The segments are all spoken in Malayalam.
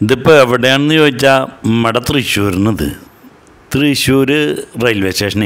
ഇതിപ്പോൾ എവിടെയാണെന്ന് ചോദിച്ചാൽ മട തൃശ്ശൂരിനത് തൃശ്ശൂർ റെയിൽവേ സ്റ്റേഷനേ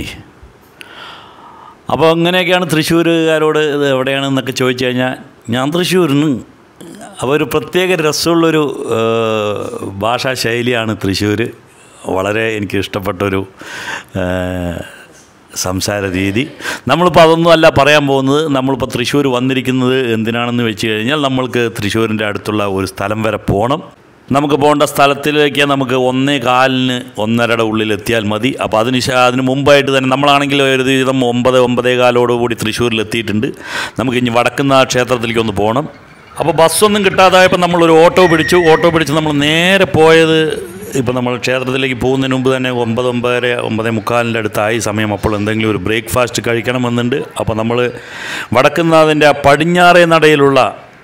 അപ്പോൾ അങ്ങനെയൊക്കെയാണ് തൃശ്ശൂരുകാരോട് ഇത് എവിടെയാണെന്നൊക്കെ ചോദിച്ചു കഴിഞ്ഞാൽ ഞാൻ തൃശ്ശൂരിന് അപ്പോൾ ഒരു പ്രത്യേക രസമുള്ളൊരു ഏഹ്, ഭാഷാ ശൈലിയാണ് തൃശ്ശൂർ വളരെ എനിക്ക് ഇഷ്ടപ്പെട്ടൊരു ഏഹ്, സംസാര രീതി നമ്മളിപ്പോൾ അതൊന്നും അല്ല പറയാൻ പോകുന്നത് നമ്മളിപ്പോൾ തൃശ്ശൂർ വന്നിരിക്കുന്നത് എന്തിനാണെന്ന് വെച്ച് കഴിഞ്ഞാൽ നമ്മൾക്ക് തൃശ്ശൂരിൻ്റെ അടുത്തുള്ള ഒരു സ്ഥലം വരെ പോകണം നമുക്ക് പോകേണ്ട സ്ഥലത്തിലേക്ക് നമുക്ക് ഒന്നേ കാലിന് ഒന്നരയുടെ ഉള്ളിൽ എത്തിയാൽ മതി അപ്പോൾ അതിന് ശേ- അതിന് മുമ്പായിട്ട് തന്നെ നമ്മളാണെങ്കിൽ ഒരു വിധം ഒമ്പത് ഒമ്പതേ കാലോടുകൂടി തൃശ്ശൂരിൽ എത്തിയിട്ടുണ്ട് നമുക്ക് ഇനി വടക്കുന്ന ക്ഷേത്രത്തിലേക്ക് ഒന്ന് പോകണം അപ്പോൾ ബസ്സൊന്നും കിട്ടാതായപ്പോൾ നമ്മളൊരു ഓട്ടോ പിടിച്ചു ഓട്ടോ പിടിച്ച് നമ്മൾ നേരെ പോയത് ഇപ്പോൾ നമ്മൾ ക്ഷേത്രത്തിലേക്ക് പോകുന്നതിന് മുമ്പ് തന്നെ ഒമ്പത് ഒമ്പതര ഒമ്പതേ മുക്കാലിൻ്റെ അടുത്തായി സമയം അപ്പോൾ എന്തെങ്കിലും ഒരു ബ്രേക്ക്ഫാസ്റ്റ് കഴിക്കണമെന്നുണ്ട് അപ്പോൾ നമ്മൾ വടക്കുന്നാഥിൻ്റെ പടിഞ്ഞാറേ നടയിലുള്ള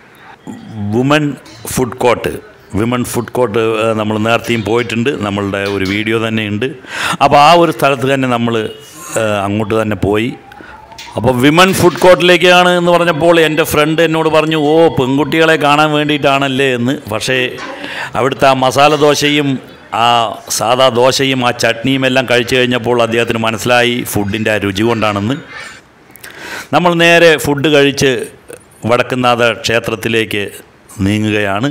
woman food court women food court നമ്മൾ നേരത്തെയും പോയിട്ടുണ്ട് നമ്മളുടെ ഒരു വീഡിയോ തന്നെ ഉണ്ട് അപ്പോൾ ആ ഒരു സ്ഥലത്ത് തന്നെ നമ്മൾ അങ്ങോട്ട് തന്നെ പോയി അപ്പോൾ വിമൺ ഫുഡ് കോർട്ടിലേക്കാണ് എന്ന് പറഞ്ഞപ്പോൾ എൻ്റെ ഫ്രണ്ട് എന്നോട് പറഞ്ഞു ഓ പെൺകുട്ടികളെ കാണാൻ വേണ്ടിയിട്ടാണല്ലേ എന്ന് പക്ഷേ അവിടുത്തെ ആ മസാല ദോശയും ആ സാദാ ദോശയും ആ ചട്നിയും എല്ലാം കഴിച്ചു കഴിഞ്ഞപ്പോൾ അദ്ദേഹത്തിന് മനസ്സിലായി ഫുഡിൻ്റെ ആ രുചി കൊണ്ടാണെന്ന് നമ്മൾ നേരെ ഫുഡ് കഴിച്ച് വടക്കുന്നാഥ ക്ഷേത്രത്തിലേക്ക് നീങ്ങുകയാണ്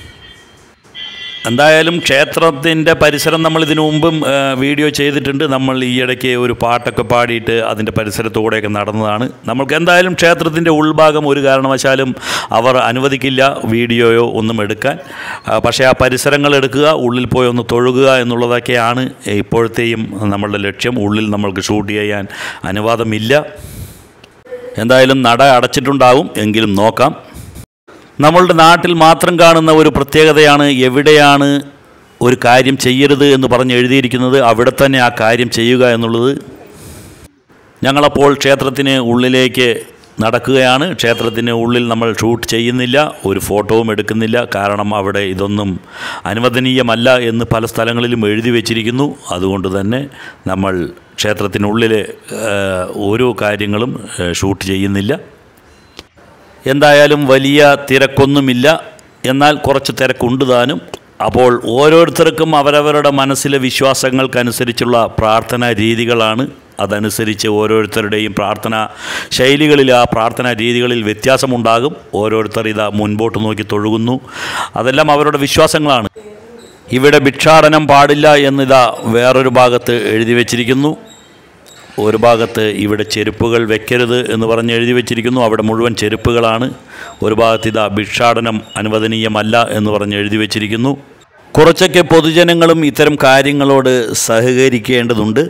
എന്തായാലും ക്ഷേത്രത്തിൻ്റെ പരിസരം നമ്മൾ ഇതിനു മുമ്പും ആ, വീഡിയോ ചെയ്തിട്ടുണ്ട് നമ്മൾ ഈ ഇടയ്ക്ക് ഒരു പാട്ടൊക്കെ പാടിയിട്ട് അതിൻ്റെ പരിസരത്തൂടെയൊക്കെ നടന്നതാണ് നമ്മൾക്ക് എന്തായാലും ക്ഷേത്രത്തിൻ്റെ ഉൾഭാഗം ഒരു കാരണവശാലും അവർ അനുവദിക്കില്ല വീഡിയോയോ ഒന്നും എടുക്കാൻ ആ, പക്ഷേ ആ പരിസരങ്ങൾ എടുക്കുക ഉള്ളിൽ പോയി ഒന്ന് തൊഴുക എന്നുള്ളതൊക്കെയാണ് ഇപ്പോഴത്തെയും നമ്മളുടെ ലക്ഷ്യം ഉള്ളിൽ നമ്മൾക്ക് ഷൂട്ട് ചെയ്യാൻ അനുവാദമില്ല എന്തായാലും നട അടച്ചിട്ടുണ്ടാവും എങ്കിലും നോക്കാം നമ്മളുടെ നാട്ടിൽ മാത്രം കാണുന്ന ഒരു പ്രത്യേകതയാണ് എവിടെയാണ് ഒരു കാര്യം ചെയ്യരുത് എന്ന് പറഞ്ഞ് എഴുതിയിരിക്കുന്നത് അവിടെ തന്നെ ആ കാര്യം ചെയ്യുക എന്നുള്ളത് ഞങ്ങളപ്പോൾ ക്ഷേത്രത്തിന് ഉള്ളിലേക്ക് നടക്കുകയാണ് ക്ഷേത്രത്തിന് ഉള്ളിൽ നമ്മൾ ഷൂട്ട് ചെയ്യുന്നില്ല ഒരു ഫോട്ടോവും എടുക്കുന്നില്ല കാരണം അവിടെ ഇതൊന്നും അനുവദനീയമല്ല എന്ന് പല സ്ഥലങ്ങളിലും എഴുതി വച്ചിരിക്കുന്നു അതുകൊണ്ട് തന്നെ നമ്മൾ ക്ഷേത്രത്തിനുള്ളിൽ ഏഹ്, ഓരോ കാര്യങ്ങളും ഏഹ്, ഷൂട്ട് ചെയ്യുന്നില്ല എന്തായാലും വലിയ തിരക്കൊന്നുമില്ല എന്നാൽ കുറച്ച് തിരക്കുണ്ട് താനും അപ്പോൾ ഓരോരുത്തർക്കും അവരവരുടെ മനസ്സിലെ വിശ്വാസങ്ങൾക്കനുസരിച്ചുള്ള പ്രാർത്ഥനാ രീതികളാണ് അതനുസരിച്ച് ഓരോരുത്തരുടെയും പ്രാർത്ഥന ശൈലികളിൽ ആ പ്രാർത്ഥനാ രീതികളിൽ വ്യത്യാസമുണ്ടാകും ഓരോരുത്തർ ഇതാ മുൻപോട്ട് നോക്കി തൊഴുകുന്നു അതെല്ലാം അവരുടെ വിശ്വാസങ്ങളാണ് ഇവിടെ ഭിക്ഷാടനം പാടില്ല എന്നിതാ വേറൊരു ഭാഗത്ത് എഴുതി വച്ചിരിക്കുന്നു ഒരു ഭാഗത്ത് ഇവിടെ ചെരുപ്പുകൾ വെക്കരുത് എന്ന് പറഞ്ഞ് എഴുതി വെച്ചിരിക്കുന്നു അവിടെ മുഴുവൻ ചെരുപ്പുകളാണ് ഒരു ഭാഗത്ത് ഇതാ ഭിക്ഷാടനം അനുവദനീയമല്ല എന്ന് പറഞ്ഞ് എഴുതി വെച്ചിരിക്കുന്നു കുറച്ചൊക്കെ പൊതുജനങ്ങളും ഇത്തരം കാര്യങ്ങളോട് സഹകരിക്കേണ്ടതുണ്ട്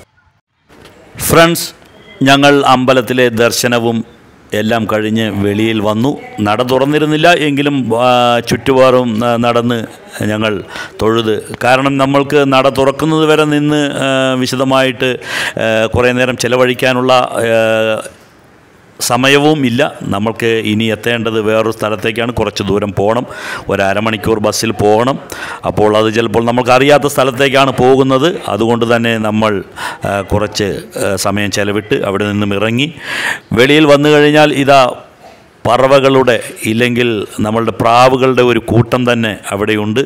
ഫ്രണ്ട്സ് ഞങ്ങൾ അമ്പലത്തിലെ ദർശനവും എല്ലാം കഴിഞ്ഞ് വെളിയിൽ വന്നു നട തുറന്നിരുന്നില്ല എങ്കിലും ആ, ചുറ്റുപാറും ആ, നടന്ന് ഞങ്ങൾ തൊഴുത് കാരണം നമ്മൾക്ക് നട തുറക്കുന്നത് വരെ നിന്ന് ആ, വിശദമായിട്ട് ആ, കുറേ നേരം ചിലവഴിക്കാനുള്ള ആ, സമയവും ഇല്ല നമ്മൾക്ക് ഇനി എത്തേണ്ടത് വേറൊരു സ്ഥലത്തേക്കാണ് കുറച്ച് ദൂരം പോകണം ഒരു അരമണിക്കൂർ ബസ്സിൽ പോകണം അപ്പോൾ അത് ചിലപ്പോൾ നമുക്ക് അറിയാത്ത സ്ഥലത്തേക്കാണ് പോകുന്നത് അതുകൊണ്ട് തന്നെ നമ്മൾ ആ, കുറച്ച് ആ, സമയം ചെലവിട്ട് അവിടെ നിന്നും ഇറങ്ങി വെളിയിൽ വന്നു കഴിഞ്ഞാൽ ഇതാ പറവകളുടെ ഇല്ലെങ്കിൽ നമ്മളുടെ പ്രാവുകളുടെ ഒരു കൂട്ടം തന്നെ അവിടെയുണ്ട്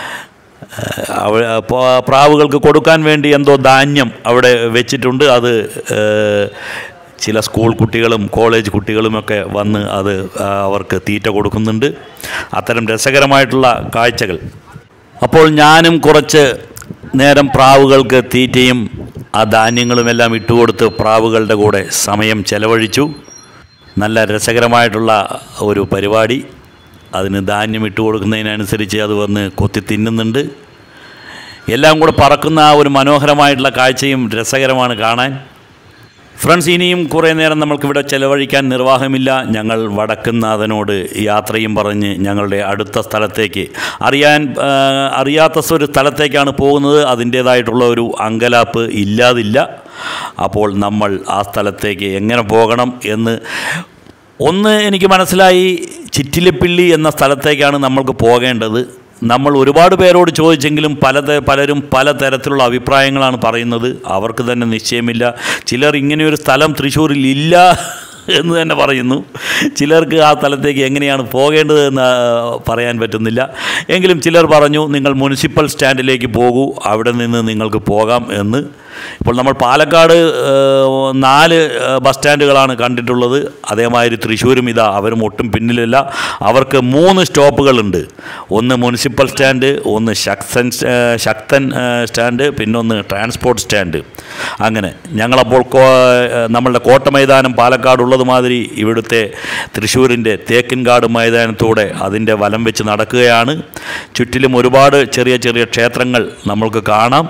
അവ- പ- പ്രാവുകൾക്ക് കൊടുക്കാൻ വേണ്ടി എന്തോ ധാന്യം അവിടെ വെച്ചിട്ടുണ്ട് അത് ഏഹ്, ചില സ്കൂൾ കുട്ടികളും കോളേജ് കുട്ടികളുമൊക്കെ വന്ന് അത് ആ, അവർക്ക് തീറ്റ കൊടുക്കുന്നുണ്ട് അത്തരം രസകരമായിട്ടുള്ള കാഴ്ചകൾ അപ്പോൾ ഞാനും കുറച്ച് നേരം പ്രാവുകൾക്ക് തീറ്റയും ആ ധാന്യങ്ങളുമെല്ലാം ഇട്ടുകൊടുത്ത് പ്രാവുകളുടെ കൂടെ സമയം ചെലവഴിച്ചു നല്ല രസകരമായിട്ടുള്ള ഒരു പരിപാടി അതിന് ധാന്യം ഇട്ട് കൊടുക്കുന്നതിനനുസരിച്ച് അത് വന്ന് കൊത്തി തിന്നുന്നുണ്ട് എല്ലാം കൂടെ പറക്കുന്ന ആ ഒരു മനോഹരമായിട്ടുള്ള കാഴ്ചയും രസകരമാണ് കാണാൻ ഫ്രണ്ട്സ് ഇനിയും കുറേ നേരം നമ്മൾക്കിവിടെ ചെലവഴിക്കാൻ നിർവാഹമില്ല ഞങ്ങൾ വടക്കുന്നാഥനോട് യാത്രയും പറഞ്ഞ് ഞങ്ങളുടെ അടുത്ത സ്ഥലത്തേക്ക് അറിയാൻ ആ, അറിയാത്ത ഒരു സ്ഥലത്തേക്കാണ് പോകുന്നത് അതിൻ്റേതായിട്ടുള്ള ഒരു അങ്കലാപ്പ് ഇല്ലാതില്ല അപ്പോൾ നമ്മൾ ആ സ്ഥലത്തേക്ക് എങ്ങനെ പോകണം എന്ന് ഒന്ന് എനിക്ക് മനസ്സിലായി ചിറ്റിലപ്പിള്ളി എന്ന സ്ഥലത്തേക്കാണ് നമ്മൾക്ക് പോകേണ്ടത് നമ്മൾ ഒരുപാട് പേരോട് ചോദിച്ചെങ്കിലും പല ത- പലരും പല തരത്തിലുള്ള അഭിപ്രായങ്ങളാണ് പറയുന്നത് അവർക്ക് തന്നെ നിശ്ചയമില്ല ചിലർ ഇങ്ങനെയൊരു സ്ഥലം തൃശ്ശൂരിൽ ഇല്ല എന്ന് തന്നെ പറയുന്നു ചിലർക്ക് ആ സ്ഥലത്തേക്ക് എങ്ങനെയാണ് പോകേണ്ടത് എന്ന് പറയാൻ പറ്റുന്നില്ല എങ്കിലും ചിലർ പറഞ്ഞു നിങ്ങൾ മുനിസിപ്പൽ സ്റ്റാൻഡിലേക്ക് പോകൂ അവിടെ നിന്ന് നിങ്ങൾക്ക് പോകാം എന്ന് ഇപ്പോൾ നമ്മൾ പാലക്കാട് ഏഹ്, നാല് ഏഹ്, ബസ് സ്റ്റാൻഡുകളാണ് കണ്ടിട്ടുള്ളത് അതേമാതിരി തൃശ്ശൂരും ഇതാ അവരും ഒട്ടും പിന്നിലല്ല അവർക്ക് മൂന്ന് സ്റ്റോപ്പുകളുണ്ട് ഒന്ന് മുനിസിപ്പൽ സ്റ്റാൻഡ് ഒന്ന് ശക്തൻ ഏഹ്, ശക്തൻ ഏഹ്, സ്റ്റാൻഡ് പിന്നൊന്ന് ട്രാൻസ്പോർട്ട് സ്റ്റാൻഡ് അങ്ങനെ ഞങ്ങളപ്പോൾ കോ ഏഹ്, നമ്മളുടെ കോട്ട മൈതാനം പാലക്കാട് ഉള്ളത് മാതിരി ഇവിടുത്തെ തൃശ്ശൂരിൻ്റെ തേക്കിൻകാട് മൈതാനത്തൂടെ അതിൻ്റെ വലം വെച്ച് നടക്കുകയാണ് ചുറ്റിലും ഒരുപാട് ചെറിയ ചെറിയ ക്ഷേത്രങ്ങൾ നമ്മൾക്ക് കാണാം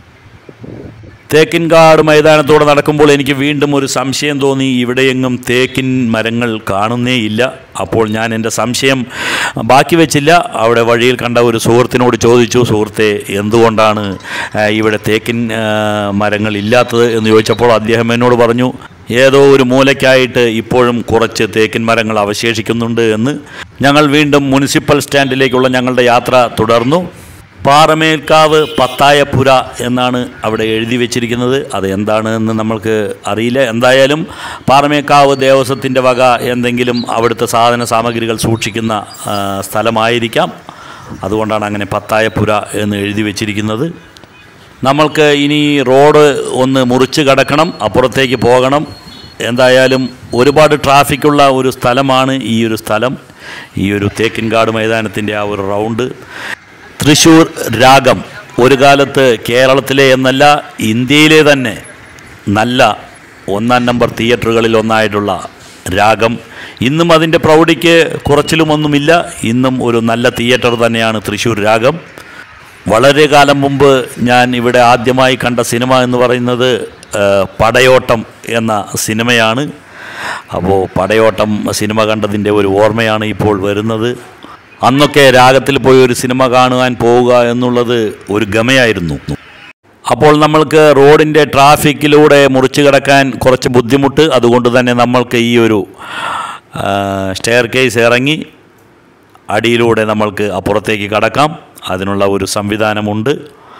തേക്കിൻകാട് മൈതാനത്തൂടെ നടക്കുമ്പോൾ എനിക്ക് വീണ്ടും ഒരു സംശയം തോന്നി ഇവിടെയെങ്ങും തേക്കിൻ മരങ്ങൾ കാണുന്നേ ഇല്ല അപ്പോൾ ഞാൻ എൻ്റെ സംശയം ബാക്കി വെച്ചില്ല അവിടെ വഴിയിൽ കണ്ട ഒരു സുഹൃത്തിനോട് ചോദിച്ചു സുഹൃത്തെ എന്തുകൊണ്ടാണ് ആ, ഇവിടെ തേക്കിൻ ആ, മരങ്ങൾ ഇല്ലാത്തത് എന്ന് ചോദിച്ചപ്പോൾ അദ്ദേഹം എന്നോട് പറഞ്ഞു ഏതോ ഒരു മൂലയ്ക്കായിട്ട് ഇപ്പോഴും കുറച്ച് തേക്കിൻ മരങ്ങൾ അവശേഷിക്കുന്നുണ്ട് എന്ന് ഞങ്ങൾ വീണ്ടും മുനിസിപ്പൽ സ്റ്റാൻഡിലേക്കുള്ള ഞങ്ങളുടെ യാത്ര തുടർന്നു പാറമേൽക്കാവ് പത്തായപ്പുര എന്നാണ് അവിടെ എഴുതി വെച്ചിരിക്കുന്നത് അത് എന്താണ് എന്ന് നമ്മൾക്ക് അറിയില്ല എന്തായാലും പാറമേക്കാവ് ദേവസ്വത്തിൻ്റെ വക എന്തെങ്കിലും അവിടുത്തെ സാധന സാമഗ്രികൾ സൂക്ഷിക്കുന്ന ആ, സ്ഥലമായിരിക്കാം അതുകൊണ്ടാണ് അങ്ങനെ പത്തായപ്പുര എന്ന് എഴുതി വെച്ചിരിക്കുന്നത് നമ്മൾക്ക് ഇനി റോഡ് ഒന്ന് മുറിച്ച് കടക്കണം അപ്പുറത്തേക്ക് പോകണം എന്തായാലും ഒരുപാട് ട്രാഫിക്കുള്ള ഒരു സ്ഥലമാണ് ഈ ഒരു സ്ഥലം ഈ ഒരു തേക്കിൻകാട് മൈതാനത്തിൻ്റെ ആ ഒരു റൗണ്ട് തൃശ്ശൂർ രാഗം ഒരു കാലത്ത് കേരളത്തിലെ എന്നല്ല ഇന്ത്യയിലെ തന്നെ നല്ല ഒന്നാം നമ്പർ തിയേറ്ററുകളിൽ ഒന്നായിട്ടുള്ള രാഗം ഇന്നും അതിൻ്റെ പ്രൗഢിക്ക് കുറച്ചിലുമൊന്നുമില്ല ഇന്നും ഒരു നല്ല തിയേറ്റർ തന്നെയാണ് തൃശ്ശൂർ രാഗം വളരെ കാലം മുമ്പ് ഞാൻ ഇവിടെ ആദ്യമായി കണ്ട സിനിമ എന്ന് പറയുന്നത് ആ, പടയോട്ടം എന്ന സിനിമയാണ് അപ്പോൾ പടയോട്ടം സിനിമ കണ്ടതിൻ്റെ ഒരു ഓർമ്മയാണ് ഇപ്പോൾ വരുന്നത് അന്നൊക്കെ രാഗത്തിൽ പോയി ഒരു സിനിമ കാണുവാൻ പോവുക എന്നുള്ളത് ഒരു ഗമയായിരുന്നു അപ്പോൾ നമ്മൾക്ക് റോഡിൻ്റെ ട്രാഫിക്കിലൂടെ മുറിച്ചു കിടക്കാൻ കുറച്ച് ബുദ്ധിമുട്ട് അതുകൊണ്ട് തന്നെ നമ്മൾക്ക് ഈ ഒരു സ്റ്റെയർ കേസ് ഇറങ്ങി അടിയിലൂടെ നമ്മൾക്ക് അപ്പുറത്തേക്ക് കടക്കാം അതിനുള്ള ഒരു സംവിധാനമുണ്ട്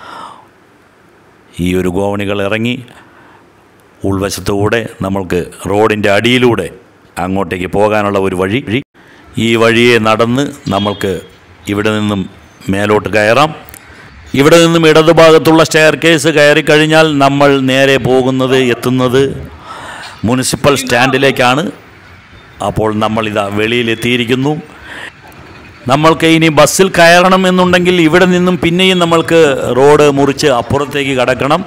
ഈ ഒരു ഗോവണികൾ ഇറങ്ങി ഉൾവശത്തുകൂടെ നമ്മൾക്ക് റോഡിൻ്റെ അടിയിലൂടെ അങ്ങോട്ടേക്ക് പോകാനുള്ള ഒരു വഴി ഈ വഴിയെ നടന്ന് നമ്മൾക്ക് ഇവിടെ നിന്നും മേലോട്ട് കയറാം ഇവിടെ നിന്നും ഇടതുഭാഗത്തുള്ള സ്റ്റെയർ കേസ് കയറി കഴിഞ്ഞാൽ നമ്മൾ നേരെ പോകുന്നത് എത്തുന്നത് മുനിസിപ്പൽ സ്റ്റാൻഡിലേക്കാണ് അപ്പോൾ നമ്മളിതാ വെളിയിലെത്തിയിരിക്കുന്നു നമ്മൾക്ക് ഇനി ബസ്സിൽ കയറണം എന്നുണ്ടെങ്കിൽ ഇവിടെ നിന്നും പിന്നെയും നമ്മൾക്ക് റോഡ് മുറിച്ച് അപ്പുറത്തേക്ക് കടക്കണം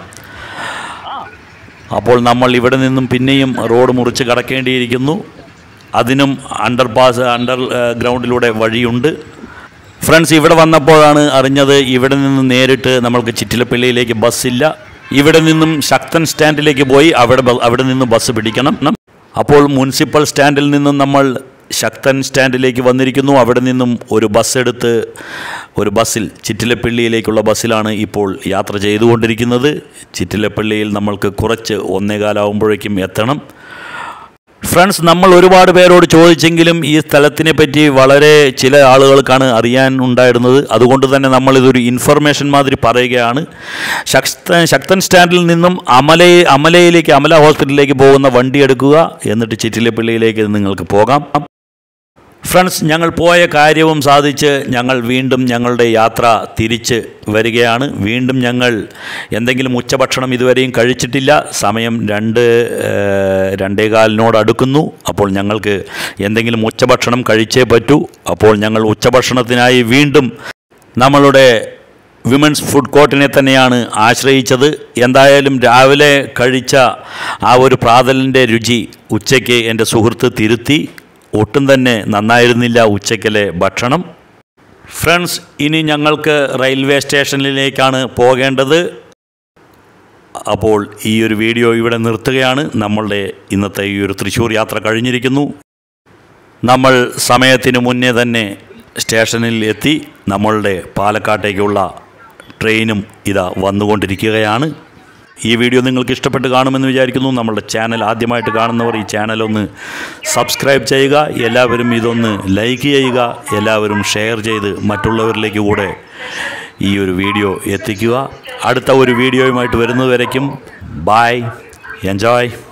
അപ്പോൾ നമ്മൾ ഇവിടെ നിന്നും പിന്നെയും റോഡ് മുറിച്ച് കടക്കേണ്ടിയിരിക്കുന്നു അതിനും അണ്ടർ പാസ് അണ്ടർ ഏഹ്, ഗ്രൗണ്ടിലൂടെ വഴിയുണ്ട് ഫ്രണ്ട്സ് ഇവിടെ വന്നപ്പോഴാണ് അറിഞ്ഞത് ഇവിടെ നിന്ന് നേരിട്ട് നമ്മൾക്ക് ചിറ്റിലപ്പള്ളിയിലേക്ക് ബസ്സില്ല ഇവിടെ നിന്നും ശക്തൻ സ്റ്റാൻഡിലേക്ക് പോയി അവിടെ ബ- അവിടെ നിന്ന് ബസ് പിടിക്കണം അപ്പോൾ മുനിസിപ്പൽ സ്റ്റാൻഡിൽ നിന്നും നമ്മൾ ശക്തൻ സ്റ്റാൻഡിലേക്ക് വന്നിരിക്കുന്നു അവിടെ നിന്നും ഒരു ബസ് എടുത്ത് ഒരു ബസ്സിൽ ചിറ്റിലപ്പള്ളിയിലേക്കുള്ള ബസ്സിലാണ് ഇപ്പോൾ യാത്ര ചെയ്തുകൊണ്ടിരിക്കുന്നത് ചിറ്റിലപ്പള്ളിയിൽ നമ്മൾക്ക് കുറച്ച് ഒന്നേകാലാവുമ്പോഴേക്കും എത്തണം ഫ്രണ്ട്സ് നമ്മൾ ഒരുപാട് പേരോട് ചോദിച്ചെങ്കിലും ഈ സ്ഥലത്തിനെ പറ്റി വളരെ ചില ആളുകൾക്കാണ് അറിയാൻ ഉണ്ടായിരുന്നത് അതുകൊണ്ട് തന്നെ നമ്മളിതൊരു ഇൻഫർമേഷൻ മാതിരി പറയുകയാണ് ശക്തൻ ശക്തൻ സ്റ്റാൻഡിൽ നിന്നും അമല അമലയിലേക്ക് അമല ഹോസ്പിറ്റലിലേക്ക് പോകുന്ന വണ്ടി എടുക്കുക എന്നിട്ട് ചിറ്റിലപ്പള്ളിയിലേക്ക് നിങ്ങൾക്ക് പോകാം ഫ്രണ്ട്സ് ഞങ്ങൾ പോയ കാര്യവും സാധിച്ച് ഞങ്ങൾ വീണ്ടും ഞങ്ങളുടെ യാത്ര തിരിച്ച് വരികയാണ് വീണ്ടും ഞങ്ങൾ എന്തെങ്കിലും ഉച്ചഭക്ഷണം ഇതുവരെയും കഴിച്ചിട്ടില്ല സമയം രണ്ട് ഏഹ്, രണ്ടേകാലിനോട് അടുക്കുന്നു അപ്പോൾ ഞങ്ങൾക്ക് എന്തെങ്കിലും ഉച്ചഭക്ഷണം കഴിച്ചേ പറ്റൂ അപ്പോൾ ഞങ്ങൾ ഉച്ചഭക്ഷണത്തിനായി വീണ്ടും നമ്മളുടെ വിമൻസ് ഫുഡ് കോർട്ടിനെ തന്നെയാണ് ആശ്രയിച്ചത് എന്തായാലും രാവിലെ കഴിച്ച ആ ഒരു പ്രാതലിൻ്റെ രുചി ഉച്ചയ്ക്ക് എൻ്റെ സുഹൃത്ത് തിരുത്തി ഒട്ടും തന്നെ നന്നായിരുന്നില്ല ഉച്ചയ്ക്കലെ ഭക്ഷണം ഫ്രണ്ട്സ് ഇനി ഞങ്ങൾക്ക് റെയിൽവേ സ്റ്റേഷനിലേക്കാണ് പോകേണ്ടത് അപ്പോൾ ഈ ഒരു വീഡിയോ ഇവിടെ നിർത്തുകയാണ് നമ്മളുടെ ഇന്നത്തെ ഈ ഒരു തൃശ്ശൂർ യാത്ര കഴിഞ്ഞിരിക്കുന്നു നമ്മൾ സമയത്തിന് മുന്നേ തന്നെ സ്റ്റേഷനിൽ എത്തി നമ്മളുടെ പാലക്കാട്ടേക്കുള്ള ട്രെയിനും ഇതാ വന്നുകൊണ്ടിരിക്കുകയാണ് ഈ വീഡിയോ നിങ്ങൾക്ക് ഇഷ്ടപ്പെട്ട് കാണുമെന്ന് വിചാരിക്കുന്നു നമ്മളുടെ ചാനൽ ആദ്യമായിട്ട് കാണുന്നവർ ഈ ചാനൽ ഒന്ന് സബ്സ്ക്രൈബ് ചെയ്യുക എല്ലാവരും ഇതൊന്ന് ലൈക്ക് ചെയ്യുക എല്ലാവരും ഷെയർ ചെയ്ത് മറ്റുള്ളവരിലേക്ക് കൂടെ ഈ ഒരു വീഡിയോ എത്തിക്കുക അടുത്ത ഒരു വീഡിയോയുമായിട്ട് വരുന്നതുവരയ്ക്കും ബായ് എൻജോയ്